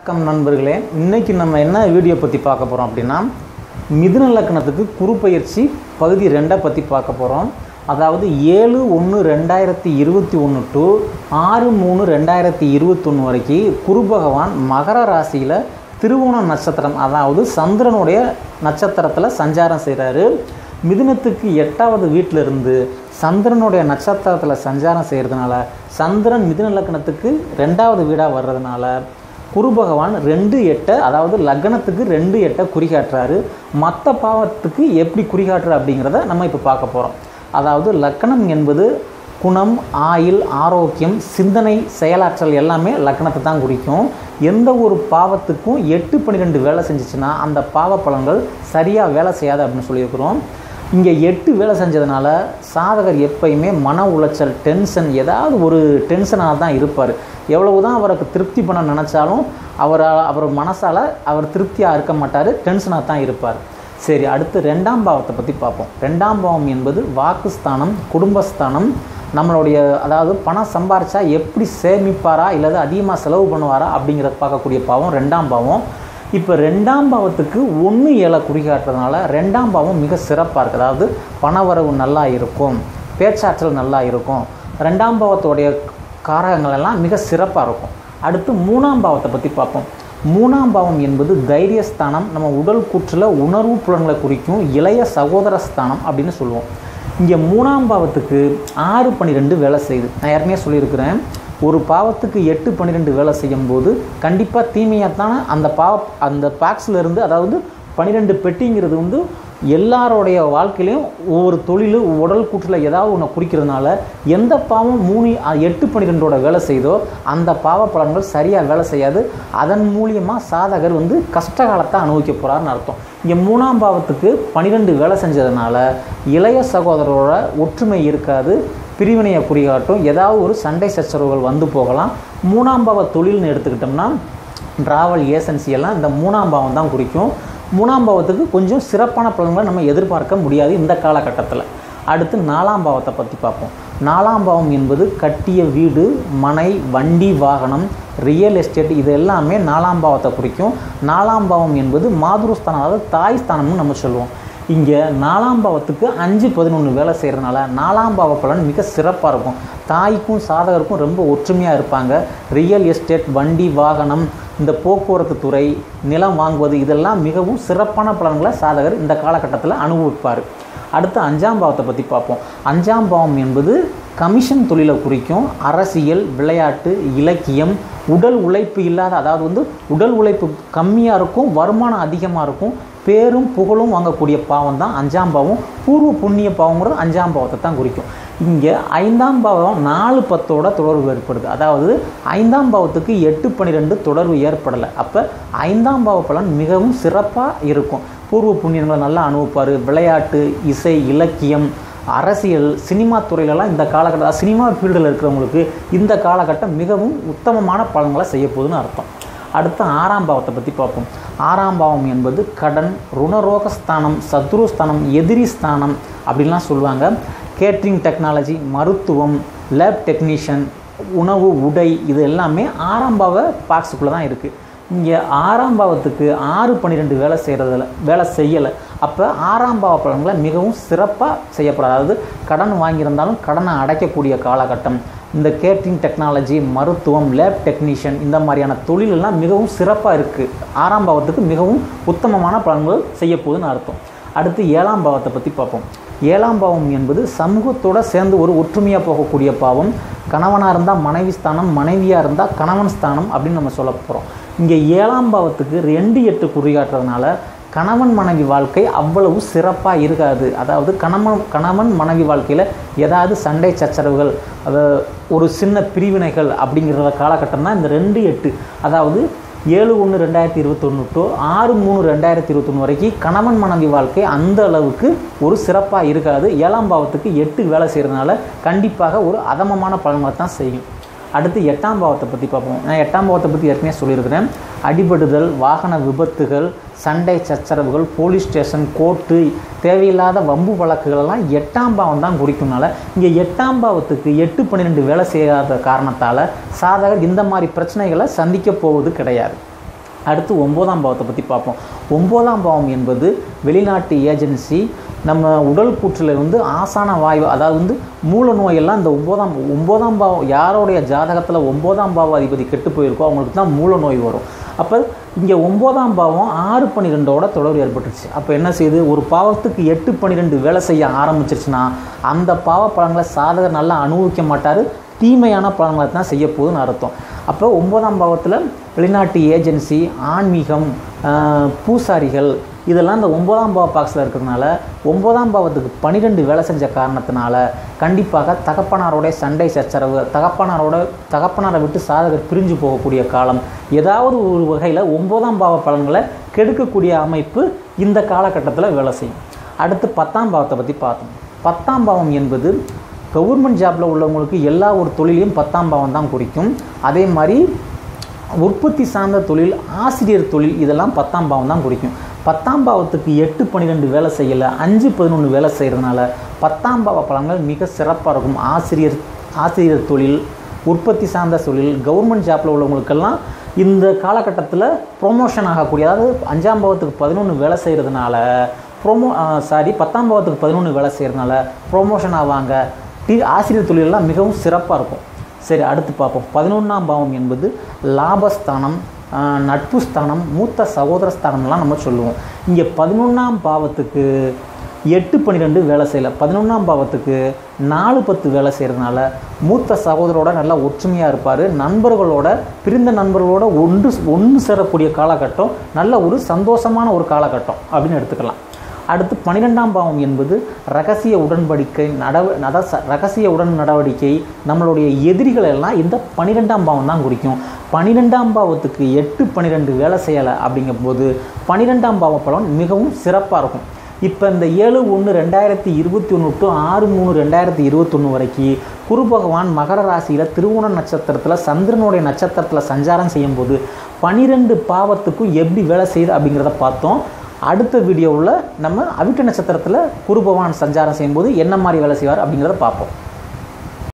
வணக்கம் நண்பர்களே இன்னைக்கு நம்ம என்ன வீடியோ பற்றி பார்க்க போகிறோம் அப்படின்னா மிதுன லக்னத்துக்கு குறுப்பெயர்ச்சி பகுதி ரெண்டை பற்றி பார்க்க போகிறோம் அதாவது ஏழு ஒன்று ரெண்டாயிரத்தி இருபத்தி ஒன்று டு ஆறு மூணு ரெண்டாயிரத்தி இருபத்தொன்று வரைக்கும் குரு பகவான் மகர ராசியில் திருவோண நட்சத்திரம் அதாவது சந்திரனுடைய நட்சத்திரத்தில் சஞ்சாரம் செய்கிறாரு மிதுனத்துக்கு எட்டாவது வீட்டில் இருந்து சந்திரனுடைய நட்சத்திரத்தில் சஞ்சாரம் செய்கிறதுனால சந்திரன் மிதுன லக்னத்துக்கு ரெண்டாவது வீடாக வர்றதுனால குரு பகவான் ரெண்டு எட்டை அதாவது லக்னத்துக்கு ரெண்டு எட்டை குறிகாட்டுறாரு மற்ற பாவத்துக்கு எப்படி குறிகாட்டுறாரு அப்படிங்கிறத நம்ம இப்போ பார்க்க போகிறோம் அதாவது லக்னம் என்பது குணம் ஆயில் ஆரோக்கியம் சிந்தனை செயலாற்றல் எல்லாமே லக்னத்தை தான் குறிக்கும் எந்த ஒரு பாவத்துக்கும் எட்டு பன்னிரெண்டு வேலை செஞ்சுச்சுன்னா அந்த பாவ பலன்கள் சரியாக வேலை செய்யாது அப்படின்னு சொல்லியிருக்கிறோம் இங்கே எட்டு வேலை செஞ்சதுனால சாதகர் எப்பயுமே மன உளைச்சல் டென்ஷன் ஏதாவது ஒரு டென்ஷனாக தான் இருப்பார் எவ்வளவு தான் அவருக்கு திருப்தி பண்ண நினச்சாலும் அவர் அவர் மனசால் அவர் திருப்தியாக இருக்க மாட்டார் டென்ஷனாக தான் இருப்பார் சரி அடுத்து ரெண்டாம் பாவத்தை பற்றி பார்ப்போம் ரெண்டாம் பாவம் என்பது வாக்குஸ்தானம் குடும்பஸ்தானம் நம்மளுடைய அதாவது பணம் சம்பாரிச்சா எப்படி சேமிப்பாரா இல்லது அதிகமாக செலவு பண்ணுவாரா அப்படிங்கிறத பார்க்கக்கூடிய பாவம் ரெண்டாம் பாவம் இப்போ ரெண்டாம் பாவத்துக்கு ஒன்று ஏழை குறிகாட்டுறதுனால ரெண்டாம் பாவம் மிக சிறப்பாக இருக்குது அதாவது பணவரவு நல்லா இருக்கும் பேச்சாற்றல் நல்லா இருக்கும் ரெண்டாம் பாவத்தோடைய காரகங்கள் எல்லாம் மிக சிறப்பாக இருக்கும் அடுத்து மூணாம் பாவத்தை பற்றி பார்ப்போம் மூணாம் பாவம் என்பது தைரியஸ்தானம் நம்ம உடல் கூற்றில் உணர்வு புலன்களை குறிக்கும் இளைய சகோதர ஸ்தானம் அப்படின்னு சொல்லுவோம் இங்கே மூணாம் பாவத்துக்கு ஆறு பன்னிரெண்டு வேலை செய்யுது நான் ஏற்கனவே சொல்லியிருக்கிறேன் ஒரு பாவத்துக்கு எட்டு பன்னிரெண்டு வேலை செய்யும்போது கண்டிப்பாக தீமையாக தானே அந்த பாவ அந்த பாக்ஸில் இருந்து அதாவது பன்னிரெண்டு பெட்டிங்கிறது வந்து எல்லாரோடைய வாழ்க்கையிலையும் ஒவ்வொரு தொழில் உடல் கூற்றில் ஏதாவது ஒன்று குறிக்கிறதுனால எந்த பாவம் மூணு அ- எட்டு பன்னிரெண்டோட வேலை செய்தோ அந்த பாவ பலன்கள் சரியாக வேலை செய்யாது அதன் மூலியமாக சாதகர் வந்து கஷ்ட காலத்தை அனுபவிக்க போகிறாருன்னு அர்த்தம் இங்கே மூணாம் பாவத்துக்கு பன்னிரெண்டு வேலை செஞ்சதுனால இளைய சகோதரரோட ஒற்றுமை இருக்காது பிரிவினையை குறிகாட்டும் ஏதாவது ஒரு சண்டை சச்சரவுகள் வந்து போகலாம் மூணாம் பாவ தொழில்னு எடுத்துக்கிட்டோம்னா டிராவல் ஏசன்சி எல்லாம் இந்த மூணாம் பாவம் தான் குறிக்கும் மூணாம் பாவத்துக்கு கொஞ்சம் சிறப்பான பலன்களை நம்ம எதிர்பார்க்க முடியாது இந்த காலகட்டத்தில் அடுத்து நாலாம் பாவத்தை பற்றி பார்ப்போம் நாலாம் பாவம் என்பது கட்டிய வீடு மனை வண்டி வாகனம் ரியல் எஸ்டேட் இது எல்லாமே நாலாம் பாவத்தை குறிக்கும் நாலாம் பாவம் என்பது மாதுருஸ்தானம் அதாவது தாய் ஸ்தானம்னு நம்ம சொல்லுவோம் இங்கே நாலாம் பாவத்துக்கு அஞ்சு பதினொன்று வேலை செய்கிறதுனால நாலாம் பாவ பலன் மிக சிறப்பாக இருக்கும் தாய்க்கும் சாதகருக்கும் ரொம்ப ஒற்றுமையாக இருப்பாங்க ரியல் எஸ்டேட் வண்டி வாகனம் இந்த போக்குவரத்து துறை நிலம் வாங்குவது இதெல்லாம் மிகவும் சிறப்பான பலன்களை சாதகர் இந்த காலகட்டத்தில் அனுபவிப்பார் அடுத்து அஞ்சாம் பாவத்தை பற்றி பார்ப்போம் அஞ்சாம் பாவம் என்பது கமிஷன் தொழிலை குறிக்கும் அரசியல் விளையாட்டு இலக்கியம் உடல் உழைப்பு இல்லாத அதாவது வந்து உடல் உழைப்பு கம்மியாக இருக்கும் வருமானம் அதிகமாக இருக்கும் பேரும் புகழும் வாங்கக்கூடிய பாவம் தான் அஞ்சாம் பாவம் பூர்வ புண்ணிய பாவங்கிறது அஞ்சாம் பாவத்தை தான் குறிக்கும் இங்கே ஐந்தாம் பாவம் நாலு பத்தோட தொடர்பு ஏற்படுது அதாவது ஐந்தாம் பாவத்துக்கு எட்டு பன்னிரெண்டு தொடர்பு ஏற்படலை அப்போ ஐந்தாம் பாவ பலன் மிகவும் சிறப்பாக இருக்கும் பூர்வ புண்ணியங்களை நல்லா அனுபவிப்பார் விளையாட்டு இசை இலக்கியம் அரசியல் சினிமா துறையிலலாம் இந்த காலகட்டம் சினிமா ஃபீல்டில் இருக்கிறவங்களுக்கு இந்த காலகட்டம் மிகவும் உத்தமமான பலன்களை செய்ய போகுதுன்னு அர்த்தம் அடுத்து ஆறாம் பாவத்தை பற்றி பார்ப்போம் ஆறாம் பாவம் என்பது கடன் ருணரோகஸ்தானம் சத்ருஸ்தானம் எதிரி ஸ்தானம் அப்படின்லாம் சொல்லுவாங்க கேட்ரிங் டெக்னாலஜி மருத்துவம் லேப் டெக்னீஷியன் உணவு உடை இது எல்லாமே ஆறாம் பாவ பாக்ஸுக்குள்ளே தான் இருக்குது இங்கே ஆறாம் பாவத்துக்கு ஆறு பன்னிரெண்டு வேலை செய்கிறதில்ல வேலை செய்யலை அப்போ ஆறாம் பாவ பலன்களை மிகவும் சிறப்பாக செய்யப்படாது அதாவது கடன் வாங்கியிருந்தாலும் கடனை அடைக்கக்கூடிய காலகட்டம் இந்த கேட்ரிங் டெக்னாலஜி மருத்துவம் லேப் டெக்னீஷியன் இந்த மாதிரியான தொழிலெல்லாம் மிகவும் சிறப்பாக இருக்குது ஆறாம் பாவத்துக்கு மிகவும் உத்தமமான பலன்கள் செய்ய போகுதுன்னு அர்த்தம் அடுத்து ஏழாம் பாவத்தை பற்றி பார்ப்போம் ஏழாம் பாவம் என்பது சமூகத்தோட சேர்ந்து ஒரு ஒற்றுமையாக போகக்கூடிய பாவம் கணவனாக இருந்தால் மனைவி ஸ்தானம் மனைவியாக இருந்தால் கணவன் ஸ்தானம் அப்படின்னு நம்ம சொல்ல போகிறோம் இங்கே ஏழாம் பாவத்துக்கு ரெண்டு எட்டு குறிகாட்டுறதுனால கணவன் மனைவி வாழ்க்கை அவ்வளவு சிறப்பாக இருக்காது அதாவது கணவன் கணவன் மனைவி வாழ்க்கையில் ஏதாவது சண்டை சச்சரவுகள் அது ஒரு சின்ன பிரிவினைகள் அப்படிங்கிற காலகட்டம் தான் இந்த ரெண்டு எட்டு அதாவது ஏழு ஒன்று ரெண்டாயிரத்தி இருபத்தொன்று டு ஆறு மூணு ரெண்டாயிரத்தி இருபத்தொன்று வரைக்கும் கணவன் மனைவி வாழ்க்கை அந்த அளவுக்கு ஒரு சிறப்பாக இருக்காது ஏழாம் பாவத்துக்கு எட்டு வேலை செய்கிறதுனால கண்டிப்பாக ஒரு அதமமான பலன்களை தான் செய்யும் அடுத்து எட்டாம் பாவத்தை பற்றி பார்ப்போம் நான் எட்டாம் பாவத்தை பற்றி ஏற்கனவே சொல்லியிருக்கிறேன் அடிபடுதல் வாகன விபத்துகள் சண்டை சச்சரவுகள் போலீஸ் ஸ்டேஷன் கோர்ட்டு தேவையில்லாத வம்பு வழக்குகளெல்லாம் எட்டாம் பாவம் தான் குறிக்கும்னால இங்கே எட்டாம் பாவத்துக்கு எட்டு பன்னிரெண்டு வேலை செய்யாத காரணத்தால் சாதகர் இந்த மாதிரி பிரச்சனைகளை சந்திக்க போவது கிடையாது அடுத்து ஒம்போதாம் பாவத்தை பற்றி பார்ப்போம் ஒம்போதாம் பாவம் என்பது வெளிநாட்டு ஏஜென்சி நம்ம உடல் கூற்றில் வந்து ஆசான வாயு அதாவது வந்து மூல நோயெல்லாம் இந்த ஒம்போதாம் ஒம்போதாம் பாவம் யாருடைய ஜாதகத்தில் ஒம்போதாம் பாவ அதிபதி கெட்டு போயிருக்கோ அவங்களுக்கு தான் மூல நோய் வரும் அப்போ இங்கே ஒம்போதாம் பாவம் ஆறு பன்னிரெண்டோட தொடர்பு ஏற்பட்டுருச்சு அப்போ என்ன செய்யுது ஒரு பாவத்துக்கு எட்டு பன்னிரெண்டு வேலை செய்ய ஆரம்பிச்சிருச்சுன்னா அந்த பாவ பலன்களை சாதகர் நல்லா அனுபவிக்க மாட்டார் தீமையான பலன்களை தான் செய்ய போகுதுன்னு அர்த்தம் அப்போ ஒன்பதாம் பாவத்தில் வெளிநாட்டு ஏஜென்சி ஆன்மீகம் ஆஹ், பூசாரிகள் இதெல்லாம் இந்த ஒன்பதாம் பாவ பாக்ஸில் இருக்கிறதுனால ஒன்பதாம் பாவத்துக்கு பன்னிரெண்டு வேலை செஞ்ச காரணத்தினால கண்டிப்பாக தகப்பனாரோட சண்டை சச்சரவு தகப்பனாரோட தகப்பனாரை விட்டு சாதகர் பிரிஞ்சு போகக்கூடிய காலம் ஏதாவது ஒரு வகையில் ஒன்பதாம் பாவ பலன்களை கெடுக்கக்கூடிய அமைப்பு இந்த காலகட்டத்தில் வேலை செய்யும் அடுத்து பத்தாம் பாவத்தை பற்றி பார்த்தோம் பத்தாம் பாவம் என்பது கவர்மெண்ட் ஜாப்பில் உள்ளவங்களுக்கு எல்லா ஒரு தொழிலையும் பத்தாம் பாவம் தான் குறிக்கும் அதே மாதிரி உற்பத்தி சார்ந்த தொழில் ஆசிரியர் தொழில் இதெல்லாம் பத்தாம் பாவம் தான் குறிக்கும் பத்தாம் பாவத்துக்கு எட்டு பன்னிரெண்டு வேலை செய்யலை அஞ்சு பதினொன்று வேலை செய்கிறதுனால பத்தாம் பாவ பலன்கள் மிக சிறப்பாக இருக்கும் ஆசிரியர் ஆசிரியர் தொழில் உற்பத்தி சார்ந்த தொழில் கவர்மெண்ட் ஜாப்பில் உள்ளவங்களுக்கெல்லாம் இந்த காலகட்டத்தில் ப்ரொமோஷன் ஆகக்கூடிய அதாவது அஞ்சாம் பாவத்துக்கு பதினொன்று வேலை செய்கிறதுனால ப்ரொமோ சாரி பத்தாம் பாவத்துக்கு பதினொன்று வேலை செய்கிறதுனால ப்ரொமோஷன் ஆவாங்க டி ஆசிரியர் தொழிலெல்லாம் மிகவும் சிறப்பாக இருக்கும் சரி அடுத்து பார்ப்போம் பதினொன்றாம் பாவம் என்பது லாபஸ்தானம் ஆஹ், நட்பு ஸ்தானம் மூத்த சகோதர ஸ்தானம்லாம் நம்ம சொல்லுவோம் இங்கே பதினொன்றாம் பாவத்துக்கு எட்டு பன்னிரெண்டு வேலை செய்யலை பதினொன்றாம் பாவத்துக்கு நாலு பத்து வேலை செய்கிறதுனால மூத்த சகோதரோட நல்லா ஒற்றுமையாக இருப்பார் நண்பர்களோட பிரிந்த நண்பர்களோட ஒன்று ஒன்று சேரக்கூடிய காலகட்டம் நல்ல ஒரு சந்தோஷமான ஒரு காலகட்டம் அப்படின்னு எடுத்துக்கலாம் அடுத்து பன்னிரெண்டாம் பாவம் என்பது ரகசிய உடன்படிக்கை நடவ நட ரகசிய உடன் நடவடிக்கை நம்மளுடைய எதிரிகள் எல்லாம் இந்த பன்னிரெண்டாம் பாவம் தான் குறிக்கும் பன்னிரெண்டாம் பாவத்துக்கு எட்டு பன்னிரெண்டு வேலை செய்யலை அப்படிங்கும்போது பன்னிரெண்டாம் பாவ பலன் மிகவும் சிறப்பாக இருக்கும் இப்போ இந்த ஏழு ஒன்று ரெண்டாயிரத்தி இருபத்தி ஒன்று டு ஆறு மூணு ரெண்டாயிரத்தி இருபத்தொன்று வரைக்கும் குரு பகவான் மகர ராசியில் திருவோண நட்சத்திரத்தில் சந்திரனுடைய நட்சத்திரத்தில் சஞ்சாரம் செய்யும்போது பன்னிரெண்டு பாவத்துக்கும் எப்படி வேலை செய்யுது அப்படிங்கிறத பார்த்தோம் அடுத்த வீடியோவில் நம்ம அவிட்ட நட்சத்திரத்தில் குரு பகவான் சஞ்சாரம் செய்யும்போது என்ன மாதிரி வேலை செய்வார் அப்படிங்கிறத பார்ப்போம்